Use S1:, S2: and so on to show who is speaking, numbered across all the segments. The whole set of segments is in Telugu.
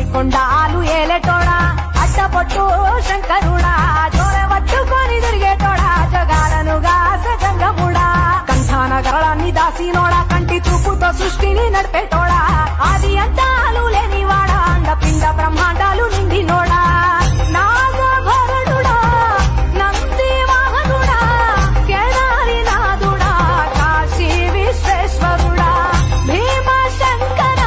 S1: కొండాలు ఏలేటోడా అట్టపొట్టు శంకరుడా జోర పట్టుకొని తిరిగేటోడా జగాలను గాసగంగముడా కంఠాన గరళాన్ని దాసినోడా కంటి చూపుతో సృష్టిని నడిపేటోడా ఆది అంతాలు లేనివాడా అండ పిండ బ్రహ్మాండాలు నిండినోడా నాగభరణుడా నంది వాహనుడా కేదారి నాథుడా కాశీ విశ్వేశ్వరుడా భీమశంకర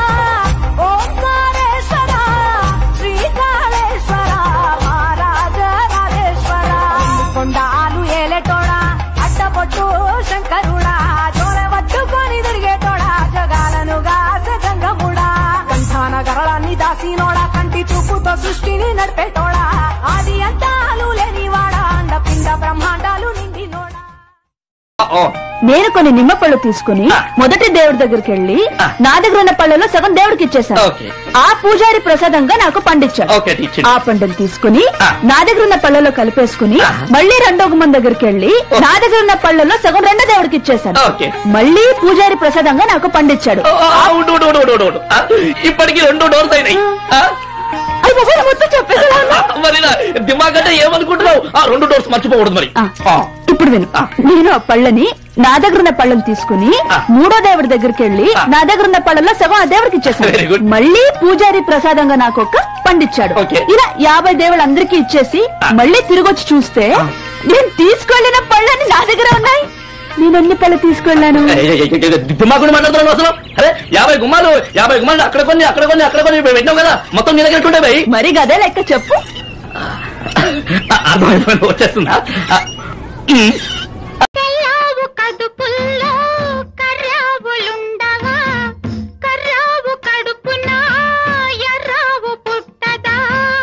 S1: ఓంకారేశ్వర శ్రీకాళేశ్వర మహారాజ రాజేశ్వర కొండాలు ఏలేటోడా అట్టపొట్టు శంకరుడా జోర పట్టుకొని తిరిగేటోడా జగాలను గాసగంగముడా కంఠాన గరళాన్ని దాసినోడా కంటి చూపుతో సృష్టిని నడిపేటోడా ఆది అంతాలు లేనివాడా అండ పిండ బ్రహ్మాండాలు నిండినోడా
S2: ఓ
S3: నేను కొన్ని నిమ్మ పళ్ళు తీసుకుని
S2: ఆ.
S3: మొదటి దేవుడి దగ్గరికి వెళ్ళి
S2: ఆ.
S3: నా దగ్గర ఉన్న పళ్ళలో సగం దేవుడికి ఇచ్చేసాను
S2: ఓకే.
S3: ఆ పూజారి ప్రసాదంగా నాకు పండించాడు
S2: ఓకే టీచర్
S3: ఆ పండుని తీసుకుని
S2: ఆ.
S3: నా దగ్గర ఉన్న పళ్ళలో కలిపేసుకుని
S2: ఆ.
S3: మళ్ళీ రెండో గుమ్మం దగ్గరికి వెళ్ళి
S2: ఓ.
S3: నా దగ్గర ఉన్న పళ్ళలో సగం రెండో దేవుడికి ఇచ్చేసాను
S2: ఓకే.
S3: మళ్ళీ పూజారి ప్రసాదంగా నాకు పండించాడు
S2: ఓ, ఆ, ఉండు, ఉండు, ఉండు, ఉండు, ఉండు. ఆ, ఇప్పటికి రెండు డోర్స్ అయినాయి ఆ,
S3: అయ్య బాబోయ్, నా మొత్తం చెప్పేసాను
S2: ఆ, మరి ఇలా దిమాగ్ అంటే ఏమనుకుంటున్నావు ఆ రెండు డోర్స్ మర్చిపోకూడదు మరి
S3: ఆ.
S2: ఆ,
S3: ఇప్పుడు విను నేను ఆ పళ్ళని నా దగ్గర ఉన్న పళ్ళని తీసుకుని
S2: ఆ.
S3: మూడో దేవుడి దగ్గరికి వెళ్ళి
S2: ఆ.
S3: నా దగ్గర ఉన్న పళ్ళల్లో సగం ఆ దేవుడికి
S2: Very good.
S3: ఇచ్చేసాను మళ్ళీ పూజారి ప్రసాదంగా నాకు ఒక పండిచ్చాడు
S2: Okay.
S3: ఇలా యాభై దేవుళ్ళు అందరికీ ఇచ్చేసి
S2: ఆ.
S3: మళ్ళీ తిరిగొచ్చి చూస్తే
S2: ఆ.
S3: నేను తీసుకెళ్లిన పళ్ళని నా దగ్గర ఉన్నాయి నేను ఎన్ని పళ్ళు తీసుకెళ్లాను
S2: దిమాగుడు మాట్లాడుతున్నావు అసలు అరే యాభై గుమ్మాలు యాభై గుమ్మాలు అక్కడ కొన్ని అక్కడ కొన్ని అక్కడ కొన్ని పెట్టినావు కదా మొత్తం నీ దగ్గర ఉంటాయి భయ్
S3: మరి గదే లెక్క చెప్పు
S2: అర్థమైపోయింది వచ్చేస్తుందా ఆ, ఉమ్.
S4: కల్లావు కడుపుల్లో కర్రావులుండవా కర్రావు కడుపున ఎర్రావు పుట్టదా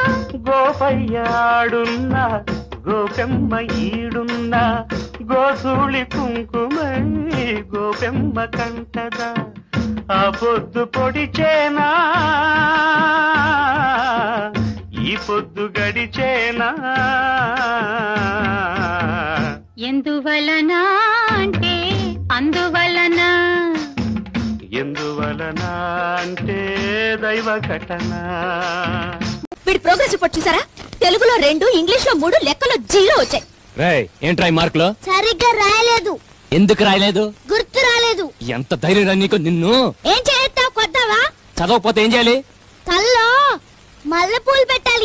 S5: గోపయ్యాడున్నా గోపెమ్మ ఈడున్నా గోసూళి కుంకుమై గోపెమ్మ కంటదా ఆ పొద్దు పొడిచేనా ఈ పొద్దు గడిచేనా
S4: ఎందువలన అంటే అందువలన
S5: ఎందువలన అంటే దైవ ఘటన
S6: వీడి ప్రోగ్రెస్ రిపోర్ట్ చూసారా తెలుగులో రెండు ఇంగ్లీష్ లో మూడు లెక్కలో జీరో వచ్చాయి
S7: రేయ్ ఏంట్రా ఈ మార్కులు
S4: సరిగ్గా రాయలేదు
S7: ఎందుకు రాయలేదు
S4: గుర్తు రాలేదు
S7: ఎంత ధైర్యం రా నీకు నిన్ను
S4: ఏం చేస్తావు కొత్తవా
S7: చదవకపోతే ఏం చేయాలి
S4: తల్లో మల్లెపూలు పెట్టాలి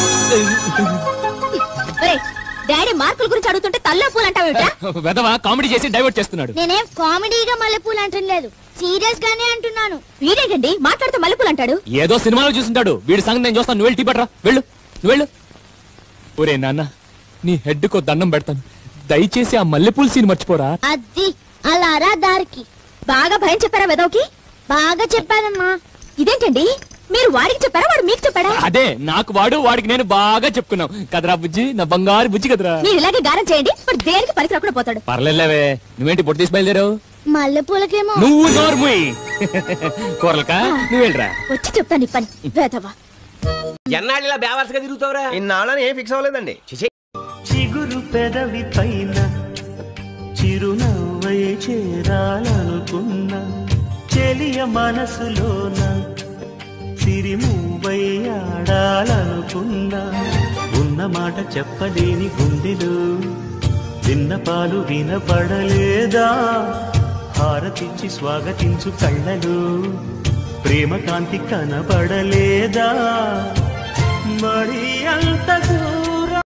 S6: ఒరేయ్, డాడీ మార్కుల గురించి అడుగుతుంటే తల్లో పూలు అంటావేమిటా
S7: వెదవా కామెడీ చేసి డైవర్ట్ చేస్తున్నాడు
S4: నేనేం కామెడీగా మల్లెపూలు అంటలేదు సీరియస్ గానే అంటున్నాను
S6: వీడేంటండి మాట్లాడుతూ మల్లెపూలు అంటాడు
S7: ఏదో సినిమాలో చూస్తుంటాడు వీడి సంగతి నేను చూస్తాను నువ్వు వెళ్ళి టీ పట్టరా వెళ్ళు నువ్వు వెళ్ళు ఒరే నాన్న నీ హెడ్ కో దండం పెడతాను దయచేసి ఆ మల్లెపూల సీన్ మర్చిపోరా
S4: అది అలా రా దారికి
S6: బాగా భయం చెప్పారా వెదవుకి
S4: బాగా చెప్పానమ్మా
S6: ఇదేంటండి మీరు వాడికి చెప్పారా వాడు మీకు చెప్పాడా
S7: అదే నాకు వాడు వాడికి నేను బాగా చెప్పుకున్నాం కదరా బుజ్జి నా బంగారు బుజ్జి కదరా
S6: మీరు ఇలాగే గారం చేయండి వాడు దేనికి పనికి రాకుండా పోతాడు
S7: పర్లేదులేవే నువ్వేంటి పొట్టు తీసి బయలుదేరావు
S4: మల్లెపూలకేమో
S7: నువ్వు నోర్ముయ్ కూరలకా నువ్వు వెళ్ళరా
S6: వచ్చి చెప్తాను ఈ పని వేదవా
S8: ఎన్నాళ్ళు ఇలా బేవర్స్గా తిరుగుతావురా
S9: ఇన్నాళ్ళని ఏం ఫిక్స్ అవ్వలేదండి
S5: చిగురు పెదవి పైన చిరునవ్వై చేరాలనుకున్నా చెలియ మనసులోన సిరిమూవై ఆడాలనుకున్నా ఉన్న మాట చెప్పలేని గుండెలు విన్నపాలు వినపడలేదా హారతిచ్చి స్వాగతించు కళ్ళలు ప్రేమ కాంతి కనబడలేదా మరి అంత దూరం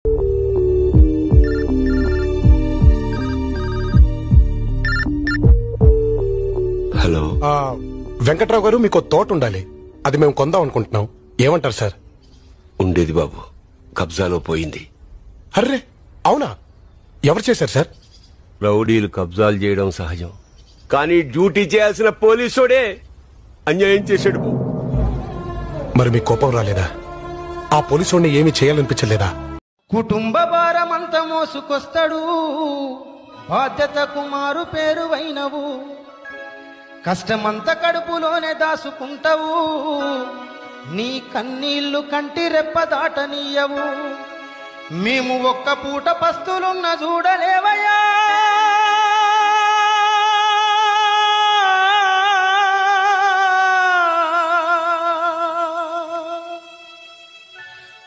S8: హలో
S10: ఆ, వెంకట్రావు గారు మీకు తోట ఉండాలి అది మేము కొందాం అనుకుంటున్నాం ఏమంటారు సార్
S8: ఉండేది బాబు కబ్జాలో పోయింది
S10: అర్రే అవునా ఎవరు చేశారు సార్
S8: రౌడీలు కబ్జాలు చేయడం సహజం కానీ డ్యూటీ చేయాల్సిన పోలీసుడే అన్యాయం చేశాడు
S10: మరి మీకు కోపం రాలేదా ఆ పోలీసు ఏమీ చేయాలనిపించలేదా
S9: కుటుంబ భారమంతా మోసుకొస్తాడు బాధ్యతకు మారు పేరు అయినవు కష్టమంతా కడుపులోనే దాసుకుంటావు నీ కన్నీళ్లు కంటి రెప్ప దాటనీయవు మేము ఒక్క పూట పస్తులున్న చూడలేవయ్యా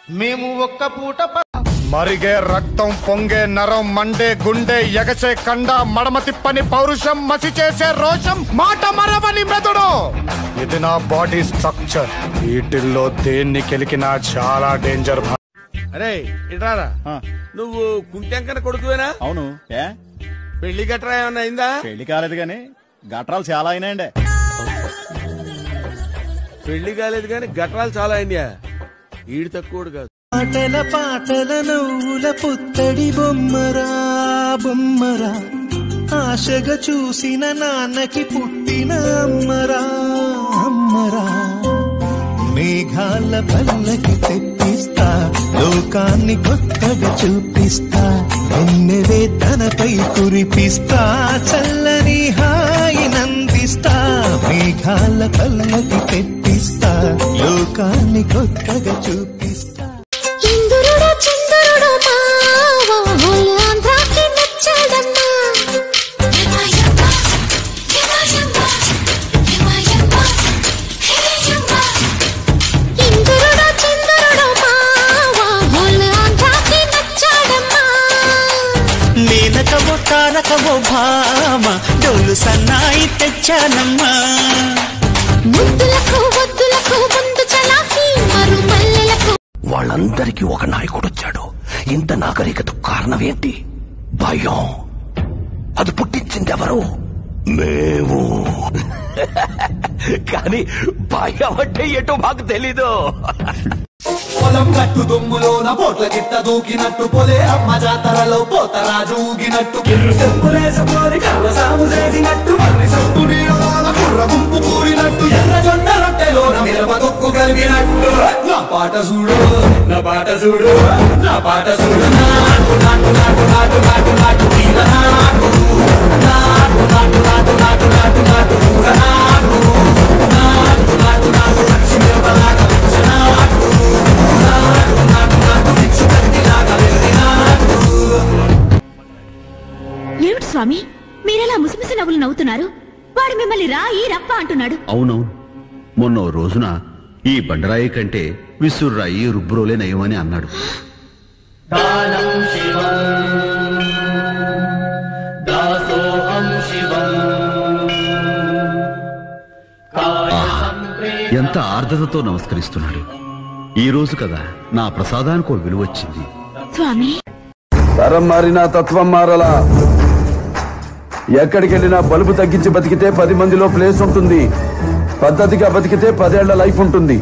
S9: మేము ఒక్క పూట ప-
S10: మరిగే రక్తం పొంగే నరం మండే గుండె ఎగసే కండ మడమ తిప్పని పౌరుషం మసి చేసే రోషం మాట మరవని మెదడు ఇది నా బాడీ స్ట్రక్చర్ వీటిల్లో దేన్ని కెలికినా చాలా డేంజర్
S11: అరే ఇట్రారా నువ్వు కుంటెంకన కొడుకువేనా
S12: అవును ఏ
S11: పెళ్లి గట్రా ఏమన్నా అయిందా
S12: పెళ్లి కాలేదు గాని గట్రాలు చాలా అయినాయండి
S11: పెళ్లి కాలేదు కానీ గట్రాలు చాలా అయినాయా ఈడు తక్కువడు కాదు
S13: పాటల పాటల నవ్వుల పుత్తడి బొమ్మరా బొమ్మరా ఆశగా చూసిన నాన్నకి పుట్టిన అమ్మరా అమ్మరా మేఘాల పల్లకి తెప్పిస్తా లోకాన్ని కొత్తగా చూపిస్తా వెన్నెవే తనపై కురిపిస్తా చల్లని హాయి నందిస్తా మేఘాల పల్లకి తెప్పిస్తా లోకాన్ని కొత్తగా చూపిస్తా
S4: ఇందురుడు చంద్రుడు మావా హోల్ ఆంధ్రాకి నచ్చాడమ్మా యమయమ్మ యమయమ్మ యమయమ్మ హేయమ్మ ఇందురుడు చంద్రుడు మావా హోల్ ఆంధ్రాకి నచ్చాడమ్మా
S13: మేనకవో తారకవో భామ డోలు సన్నాయి తెచ్చానమ్మా
S4: ముద్దులకు వద్దులకు ముందు చలాకి మరు మల్లెలకు
S14: వాళ్ళందరికీ ఒక నాయకుడు వచ్చాడు ఇంత నాగరికత కారణం ఏంటి భయం అది పుట్టించింది ఎవరు మేము కానీ భయం అంటే ఏంటో మాకు తెలీదు
S15: పొలం గట్టు దుమ్ములోన పోట్ల గిట్ట దూకినట్టు పొలే అమ్మ జాతరలో పోతరాజు ఊగినట్టు కిర్రు చెప్పులేసుకొని కర్ర సాము చేసినట్టు మర్రి సొట్టు నీలోన కుర్ర గుంపు కూరినట్టు ఎర్ర జొన్న రొట్టెలోన మిరప తొక్కు కలిగినట్టు నా పాట చూడు నా పాట చూడు నా పాట చూడు నాటు నాటు నాటు నాటు నాటు నాటు తీర నాటు నాటు నాటు నాటు నాటు నాటు నాటు ఊర నాటు నాటు నాటు నాటు పచ్చి మిరపలాగా పిచ్చ నాటు నాటు నాటు నాటు పిచ్చు కత్తిలాగా వెర్రి నాటు
S6: ఏమిటి స్వామి మీరెలా ముసిముసి నవ్వులు నవ్వుతున్నారు వాడు మిమ్మల్ని రా ఈ రప్ప అంటున్నాడు
S16: అవునవును మొన్న ఓ రోజున ఈ బండరాయి కంటే విసుర్రాయి రుబ్రోలే నయమని అన్నాడు
S17: దానం శివం దాసోహం శివం
S16: ఆహా ఎంత ఆర్ద్రతతో నమస్కరిస్తున్నాడు ఈ రోజు కదా నా ప్రసాదానికి ఓ విలువ వచ్చింది
S6: స్వామి
S18: తరం మారినా తత్వం మారలా ఎక్కడికి వెళ్ళినా బలుపు తగ్గించి బతికితే పది మందిలో ప్లేస్ ఉంటుంది పద్ధతిగా బతికితే పదేళ్ల లైఫ్ ఉంటుంది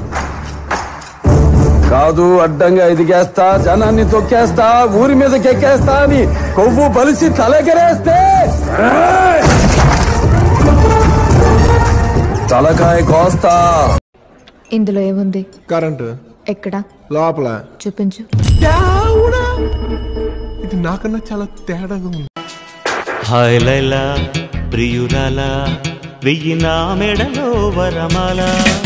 S18: కాదు అడ్డంగా ఎదిగేస్తా జనాన్ని తొక్కేస్తా ఊరి మీదకి ఎక్కేస్తా అని కొవ్వు బలిసి తలెగరేస్తే ఏయ్! తలకాయ కోస్తా
S19: ఇందులో ఏముంది
S10: కరెంటు
S19: ఎక్కడ
S10: లోపల
S19: చూపించు
S10: ఇది నాకన్నా చాలా తేడాగా ఉంది
S5: హాయ్ లైలా ప్రియురాలా వెయ్యి నా మెడలో వరమాల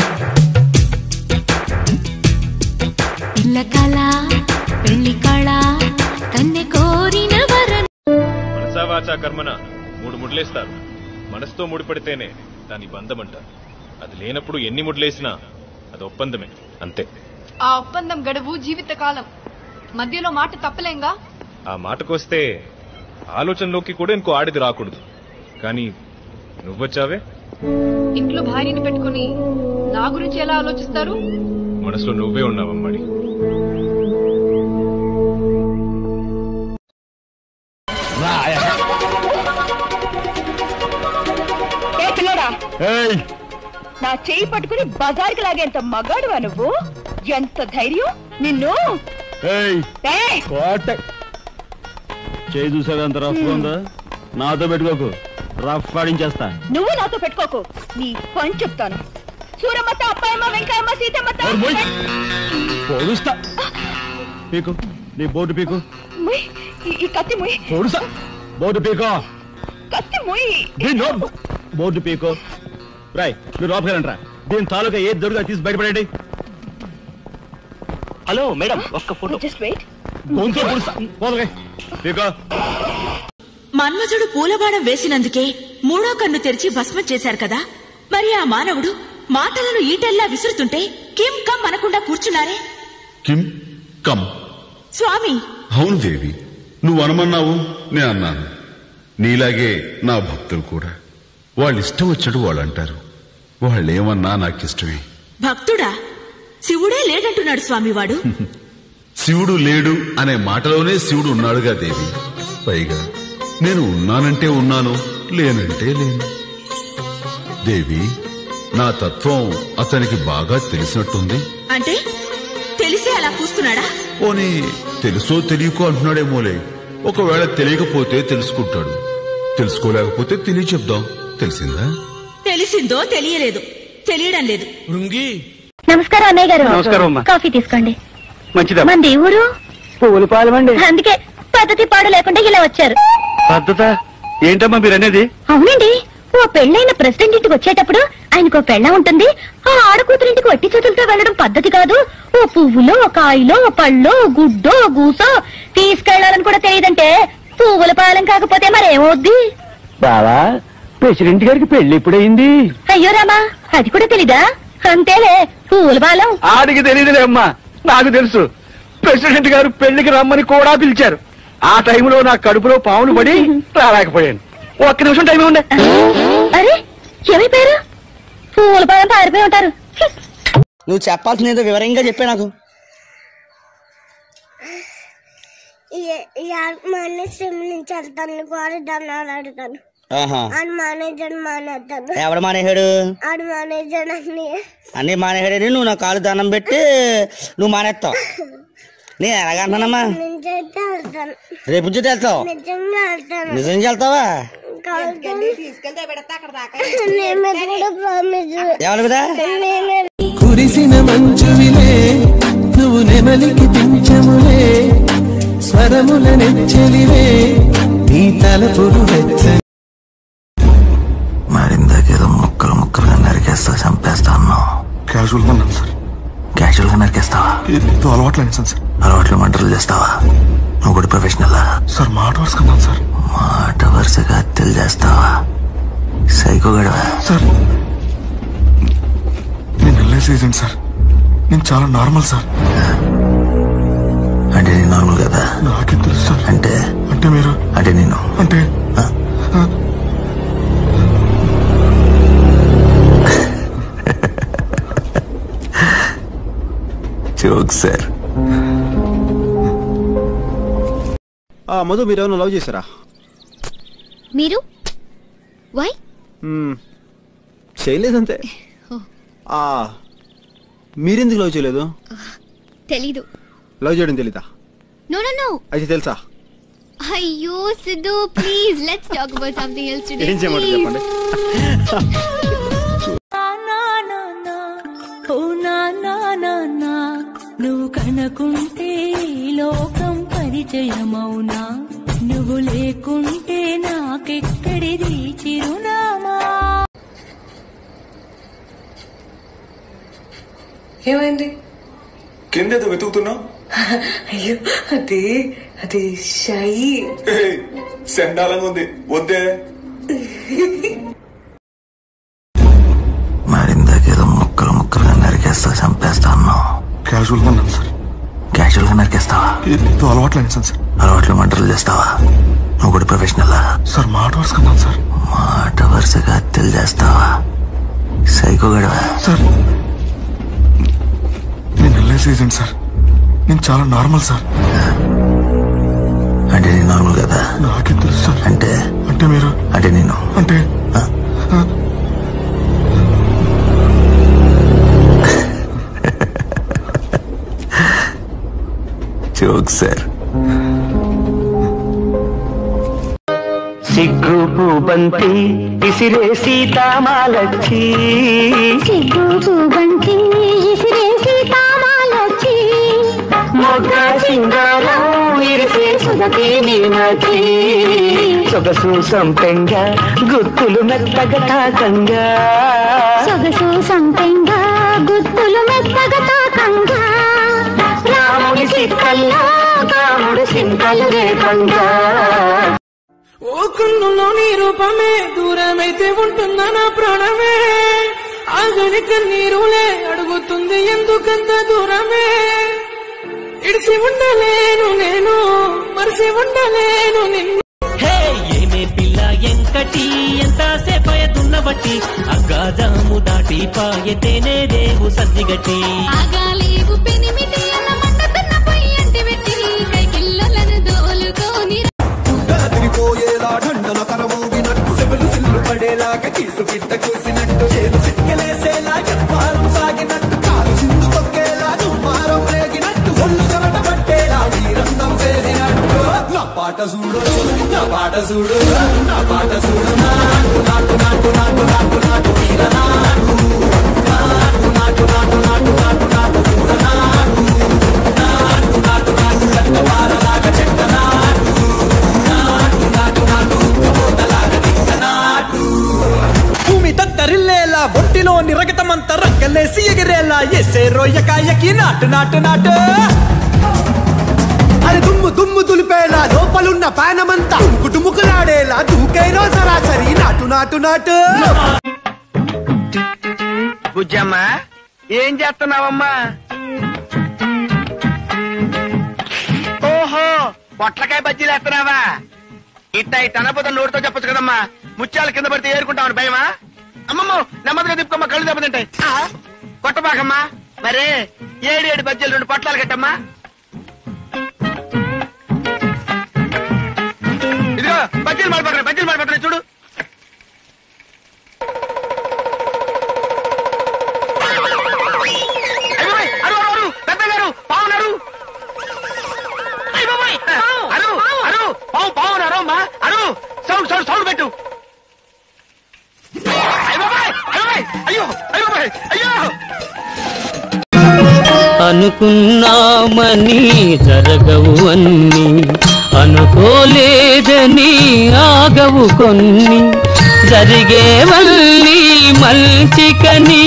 S4: ఇళ్ళ కళ పెళ్లి కళ కన్నె కోరిన వరం
S7: మనసా వాచా కర్మన మూడు ముడ్లేస్తారు మనసుతో ముడిపడితేనే దాని బంధం అంటారు అది లేనప్పుడు ఎన్ని ముడ్లేసినా అది ఒప్పందమే అంతే
S20: ఆ ఒప్పందం గడువు జీవితకాలం మధ్యలో మాట తప్పలేంగా
S7: ఆ మాటకొస్తే ఆలోచనలోకి కూడా ఇంకో ఆడిది రాకూడదు కానీ నువ్వొచ్చావే
S20: ఇంట్లో భార్యని పెట్టుకుని నా గురించి ఎలా ఆలోచిస్తారు
S7: మనసులో నువ్వే ఉన్నావమ్మడి
S3: ఏ పిల్లడా నా చెయ్యి పట్టుకుని బజార్కి లాగేంత మగాడువా నువ్వు ఎంత ధైర్యం నిన్ను ఏయ్!
S16: చేయి చూసావు ఎంత రఫ్ ఉందో నాతో పెట్టుకోకు రఫ్ ఆడించేస్తా
S3: నువ్వు నాతో పెట్టుకోకు నీ పని చెప్తాను సూరమ్మత అప్పాయమ్మ వెంకాయమ్మ సీతమ్మత
S16: పొడుస్తా పీకు నీ బోర్డు పీకు
S3: ముయ్, ఈ- ఈ కత్తి ముయ్
S16: పొడుసా బోర్డు పీకో
S3: కత్తి ముయ్
S16: దీన్ని బోర్డు పీకో రాయ్ మీరు లోపకెళ్ళంట్రా దీని తాలూకా ఏది దొరుకుతా తీసి బయటపడండి
S14: హలో మేడం ఒక్క ఫోటో
S3: జస్ట్ వెయిట్
S16: గొంతు పొడుస్తా పోదగా పీకో
S21: మన్మధుడు పూలబాణం వేసినందుకే మూడో కన్ను తెరిచి భస్మం చేశారు కదా మరి ఆ మానవుడు మాటలను ఈటెల్లా విసురుతుంటే కిం కమ్ అనకుండా కూర్చున్నారే
S16: కిమ్
S1: కమ్
S21: స్వామి
S1: అవును దేవి నువ్వు అనమన్నావు నేను అన్నాను నీలాగే నా భక్తులు కూడా వాళ్ళు ఇష్టం వచ్చాడు వాళ్ళు అంటారు వాళ్ళు ఏమన్నా నాకు ఇష్టమే
S21: భక్తుడా శివుడే లేడంటున్నాడు స్వామివాడు
S1: శివుడు లేడు అనే మాటలోనే శివుడు ఉన్నాడుగా దేవి పైగా నేను ఉన్నానంటే ఉన్నాను లేనంటే లేను దేవి నా తత్వం అతనికి బాగా తెలిసినట్టుంది
S21: అంటే తెలిసి అలా కూస్తున్నాడా
S1: పోనీ తెలుసో తెలియకో అంటున్నాడేమోలే ఒకవేళ తెలియకపోతే తెలుసుకుంటాడు తెలుసుకోలేకపోతే తెలియ చెప్దాం తెలిసిందా
S21: తెలిసిందో తెలియలేదు తెలియడం లేదు
S11: భృంగి
S3: నమస్కారం అన్నయ్య గారు
S2: నమస్కారం అమ్మా.
S3: కాఫీ తీసుకోండి
S2: మంచిదా
S3: మంది ఊరు
S2: పువ్వులు పాలమండి
S3: అందుకే పద్ధతి పాడు లేకుండా ఇలా వచ్చారు
S2: పద్ధత ఏంటమ్మా మీరు అనేది
S3: అవునండి ఓ పెళ్ళైన ప్రెసిడెంట్ ఇంటికి వచ్చేటప్పుడు ఆయనకు పెళ్ళ ఉంటుంది ఆ ఆడకూతురింటికి వట్టి చేతులతో వెళ్ళడం పద్ధతి కాదు ఓ పువ్వులో ఓ కాయలో ఓ పళ్ళో ఓ గుడ్డో ఓ గూసో తీసుకెళ్లాలని కూడా తెలియదంటే పువ్వుల పాలెం కాకపోతే మరేమవుద్ది
S2: బావా ప్రెసిడెంట్ గారికి పెళ్లి ఎప్పుడైంది
S3: అయ్యో రామా అది కూడా తెలీదా అంతేలే పువ్వుల పాలెం
S2: ఆడికి తెలియదులే అమ్మా నాకు తెలుసు ప్రెసిడెంట్ గారు పెళ్లికి రమ్మని కూడా పిలిచారు ఆ టైంలో నా కడుపులో పాములు పడి రాలేకపోయాను ఒక్క నిమిషం టైం ఉండే
S3: అరే ఏమైపోయారు పువ్వుల పాలెం పారిపోయి ఉంటారు
S22: నువ్వు చెప్పాల్సిన ఏదో వివరంగా చెప్పే నాకు
S4: మేనేజర్ నుంచి వెళ్తాను కూడా దాన్ని అడుగుతాను
S22: ఆహా
S4: ఆడు మేనేజర్ మానేస్తాను
S22: ఎవడు మానేశాడు
S4: ఆడు మేనేజర్ అన్ని
S22: అన్ని మానేశాడని నువ్వు నా కాలు దండం పెట్టి నువ్వు మానేస్తావు నేను ఎలాగంటున్నానమ్మా
S4: నుంచి వెళ్తాను
S22: రేపు నుంచి వెళ్తావు
S4: నిజంగా వెళ్తాను
S22: నిజంగా వెళ్తావా ఎవరి మీద
S13: కురిసిన మంచువిలే నువ్వు నెమలికి పింఛములే స్వరముల నెచ్చలివే నీ తలపుడు వెచ్చ
S23: మరిందాకేదో ముక్కలు ముక్కలుగా నరికేస్తా చంపేస్తా అన్నావు
S24: క్యాజువల్ గా ఉన్నాను సార్
S23: క్యాజువల్ గా నరికేస్తావా
S24: ఏదో అలవాట్లు అయింది సార్
S23: అలవాట్లు మంటలు చేస్తావా నువ్వు కూడా ప్రొఫెషనల్
S24: సార్ మాట వరుసకున్నాను సార్
S23: మాట వరుసగా హత్యలు చేస్తావా సైకో గడవా
S24: సార్ నేను ఎల్ఐసి ఏజెంట్ సార్ నేను చాలా నార్మల్ సార్
S23: అంటే నేను నార్మల్ కదా
S24: నాకేం తెలుసు సార్
S23: అంటే
S24: అంటే మీరు
S23: అంటే నేను
S24: అంటే
S23: జోక్ సార్
S12: ఆ మధు మీరేమైనా లవ్ చేశారా
S4: మీరు వై
S12: మ్మ్. చేయలేదంతే ఆ మీరెందుకు లవ్ చేయలేదు
S4: తెలీదు
S12: లవ్ చేయడం తెలీదా
S4: నో నో నో
S12: అయితే తెలుసా
S4: అయ్యో Siddhu please let's talk about something else today
S12: ఏం చేయమంటారు చెప్పండి
S25: ఓ నా నా నా నా నువ్వు కనుకుంటే ఈ లోకం పరిచయమౌనా నువ్వు లేకుంటే నాకెక్కడిది చిరునామా
S26: ఏమైంది
S27: కిందేదో వెతుకుతున్నావు
S26: అయ్యో అది అది షై
S27: సెండాలంగా ఉంది వద్దే
S23: మరిందాకేదో ముక్కలు ముక్కలుగా నరికేస్తా చంపేస్తా అన్నావు
S24: క్యాజువల్ గా ఉన్నాను సార్
S23: క్యాజువల్ గా నరికేస్తావా
S24: ఏదో అలవాట్లు అయింది సార్
S23: అలవాట్లు మంటలు చేస్తావా నువ్వు కూడా ప్రొఫెషనల్
S24: సార్ మాట వరుసకున్నాను సార్
S23: మాట వరుసగా హత్యలు చేస్తావా సైకో గడవా
S24: సార్ నేను ఎల్ఐసి ఏజెంట్ సార్ నేను చాలా నార్మల్ సార్
S23: అంటే నేను నార్మల్ కదా
S24: నాకేం తెలుసు సార్
S23: అంటే
S24: అంటే మీరు
S23: అంటే నేను
S24: అంటే
S23: జోక్ సార్
S13: సిగ్గు బంతి విసిరే సీతామాలచ్చి
S4: సిగ్గు బంతి ఇసిరే సీతామాలొచ్చి
S13: మొగ్గ సింగారం ఇరిసే సుగతి మీనాచి సొగసు సంపెంగా గుత్తులు మెత్తగా తాకంగా
S4: సొగసు సంపెంగా గుత్తులు మెత్తగా తాకంగా
S13: రాముడి సిక్కల్లో కాముడి సింకలు రేపంగా
S25: ఓ కన్నులో నీ రూపమే దూరమైతే ఉంటుందా నా ప్రాణమే ఆగని కన్నీరులే అడుగుతుంది ఎందుకంత దూరమే విడిసి ఉండలేను నేను మరిసి ఉండలేను నిన్ను
S6: హే ఏమే పిల్ల ఎంకటి ఎంతసేపయతున్న బట్టి అగ్గాజాము దాటి పాయతేనే రేవు సద్దిగట్టి
S4: ఆగాలేవు పెనిమిటి అన్న మంటతున్న పొయ్యంటి పెట్టి కైకిల్లలను దోలుకోని
S13: పోయేలా ఢండన కరమోగినట్టు సెవెలు సిల్లు పడేలాగా కీసు పిట్ట కూసినట్టు చేలు సిక్కలేసేలా చెప్పారం సాగినట్టు కాలు సింధు తొక్కేలా దుమ్మారం రేగినట్టు ఒళ్ళు చెమట పట్టేలా వీరందం చేసినట్టు నా పాట చూడు నా పాట చూడు నా పాట చూడు నాటు నాటు నాటు నాటు నాటు నాటు వీర నాటు నాటు నాటు నాటు నాటు నాటు నాటు చూడ నాటు నాటు నాటు నాటు చెత్తవారలాగా చెట్ట నాటు నాటు నాటు నాటు ఉక్కబోతలాగా దిక్క నాటు
S8: భూమి తత్తరిల్లేలా ఒంటిలోని రగతమంతా రక్కలేసి ఎగిరేలా ఎసే రొయ్యకాయకి నాటు నాటు నాటు
S13: అరే దుమ్ము దుమ్ము దులిపేలా లోపలున్న పానమంతా కుటుముకులాడేలా దూకేరో సరాసరి నాటు నాటు నాటు
S2: బుజ్జమ్మ ఏం చేస్తున్నావమ్మా ఓహో పొట్లకాయ బజ్జీలు వేస్తున్నావా ఇట్ట ఇట్ట అనబోత నోటితో చెప్పొచ్చు కదమ్మా ముత్యాలు కింద పడితే ఏరుకుంటామని భయమా అమ్మమ్మో నెమ్మదిగా తిప్పుకోమ్మా కళ్ళు దెబ్బతింటాయి ఆ, కొట్టబాకమ్మా మరే ఏడు ఏడు బజ్జీలు రెండు పొట్లాలు కట్టమ్మా ఇదిగో బజ్జీలు మాడిపోతున్నాయి బజ్జీలు మాడిపోతున్నాయి చూడు అయ్య బాబోయ్, అరు, అరు, అరు, పెద్దగారు, పావునారు. అయ్య బాబోయ్, అరు, అరు, పావు, పావునారు, అమ్మా, అరు, సౌండ్, సౌండ్, సౌండ్ పెట్టు. అయ్య బాబోయ్, అయ్య బాబోయ్, అయ్యో, అయ్య బాబోయ్, అయ్యో.
S6: అనుకున్నామని జరగవు అన్ని అనుకోలేదని ఆగవు కొన్ని జరిగేవల్లి మంచికని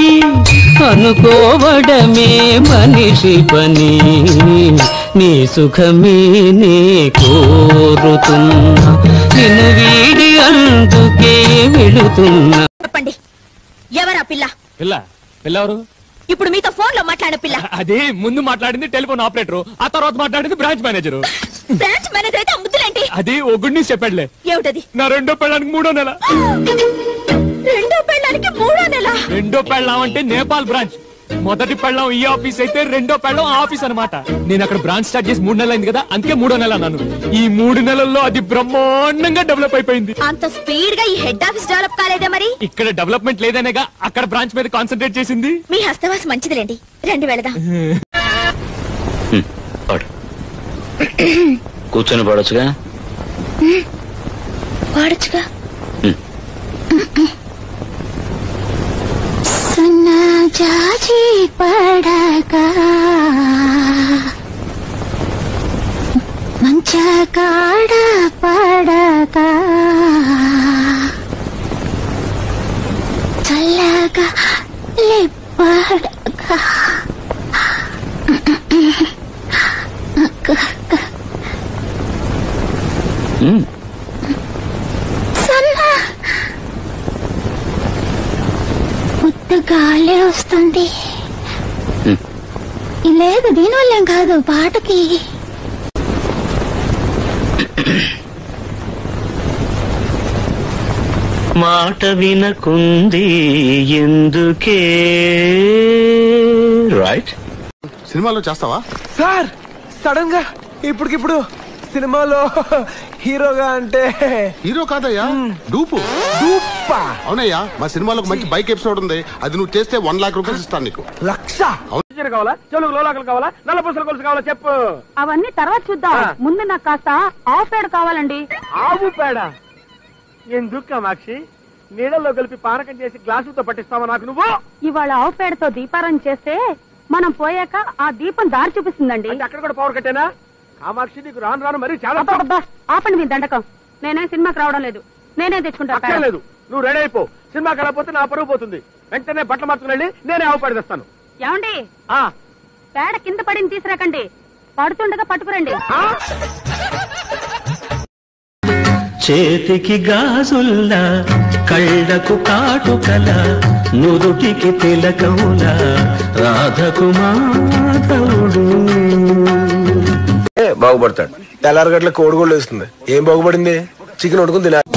S6: అనుకోవడమే మనిషి పని నీ సుఖమే నే కోరుతున్నా నిన్ను వీడి అందుకే వెళుతున్నా
S3: చెప్పండి ఎవరా పిల్ల
S9: పిల్ల పిల్లవరు
S3: ఇప్పుడు మీతో ఫోన్ లో మాట్లాడిన పిల్ల
S9: అది ముందు మాట్లాడింది టెలిఫోన్ ఆపరేటర్ ఆ తర్వాత మాట్లాడింది బ్రాంచ్ మేనేజర్
S3: బ్రాంచ్ మేనేజర్ అయితే అమ్ముతులేంటి
S9: అది ఓ గుడ్ న్యూస్ చెప్పాడులే
S3: ఏమిటది
S9: నా రెండో పెళ్ళానికి మూడో నెల
S3: రెండో పెళ్ళానికి మూడో నెల
S9: రెండో పెళ్ళాం అంటే నేపాల్ బ్రాంచ్ మొదటి పెళ్ళాం ఈ ఆఫీస్ అయితే రెండో పెళ్ళాం ఆ ఆఫీస్ అన్నమాట నేను అక్కడ బ్రాంచ్ స్టార్ట్ చేసి మూడు నెలలు అయింది కదా అందుకే మూడో నెల అన్నాను ఈ మూడు నెలల్లో అది బ్రహ్మాండంగా డెవలప్ అయిపోయింది
S3: అంత స్పీడ్ గా ఈ హెడ్ ఆఫీస్ డెవలప్ కాలేదే మరి
S9: ఇక్కడ డెవలప్మెంట్ లేదనేగా అక్కడ బ్రాంచ్ మీద కాన్సన్ట్రేట్ చేసింది
S3: మీ హస్తవాసి మంచిదిలేండి రండి వెళదాం
S5: పాడు కూర్చొని పాడొచ్చుగా
S3: వాడచ్చుగా
S13: జాజి పడగా మంచ కాడ పడగా చల్లగా లిప్పడగా సన్న ఉత్త గాలి వస్తుంది లేదు దీనివల్లేం కాదు పాటకి
S6: మాట వినకుంది ఎందుకే రైట్
S15: సినిమాలో చేస్తావా
S11: సార్ సడన్ గా ఇప్పటికిప్పుడు సినిమాలో హీరోగా అంటే
S15: హీరో కాదయ్యా డూపు
S11: డూపా
S15: అవునయ్యా మా సినిమాలో ఒక మంచి బైక్ ఎపిసోడ్ ఉంది అది నువ్వు చేస్తే వన్ లాక్ రూపీస్ ఇస్తాను నీకు
S11: లక్ష
S2: చీర కావాలా చెలుగు లోలాకలు కావాలా నల్ల పూసల కొలుసు కావాలా చెప్పు
S17: అవన్నీ తర్వాత చూద్దాం ముందు నాకు కాస్త ఆఫ్ పేడ కావాలండి
S2: ఆవు పేడ ఎందుకు కామాక్షి నీళ్ళల్లో కలిపి పానకం చేసి గ్లాసుతో పట్టిస్తావా నాకు నువ్వు
S17: ఇవాళ ఆవు పేడతో దీపారాయణ చేస్తే మనం పోయాక ఆ దీపం దారి చూపిస్తుందండి
S2: అంటే అక్కడ కూడా పవర్ కట్టేనా కామాక్షి నీకు రాను రాను మరీ చాలా
S17: అబ్బబ్బబ్బా, ఆపండి మీ దండకం నేనేం సినిమాకి రావడం లేదు నేనే తెచ్చుకుంటా పేడ.
S2: అక్కర్లేదు నువ్వు రెడీ అయిపో సినిమా కలకపోతే నా పరువు పోతుంది వెంటనే బట్టలు మార్చుకుని వెళ్ళి నేనే ఆవు పేడ తెస్తాను
S17: ఏమండి
S2: ఆ
S17: పేడ కింద పడింది తీసుకురాకండి పడుతుండగా పట్టుకురండి
S6: చేతికి గాజుల్లా కళ్ళకు కాటుకల నుదుటికి తిలకముల రాధకు మాధవుడు
S7: బాగుపడతాడు తెల్లారగట్ల కోడిగోళ్ళు వేస్తుంది ఏం బాగుపడింది చికెన్ వండుకుని తినాలి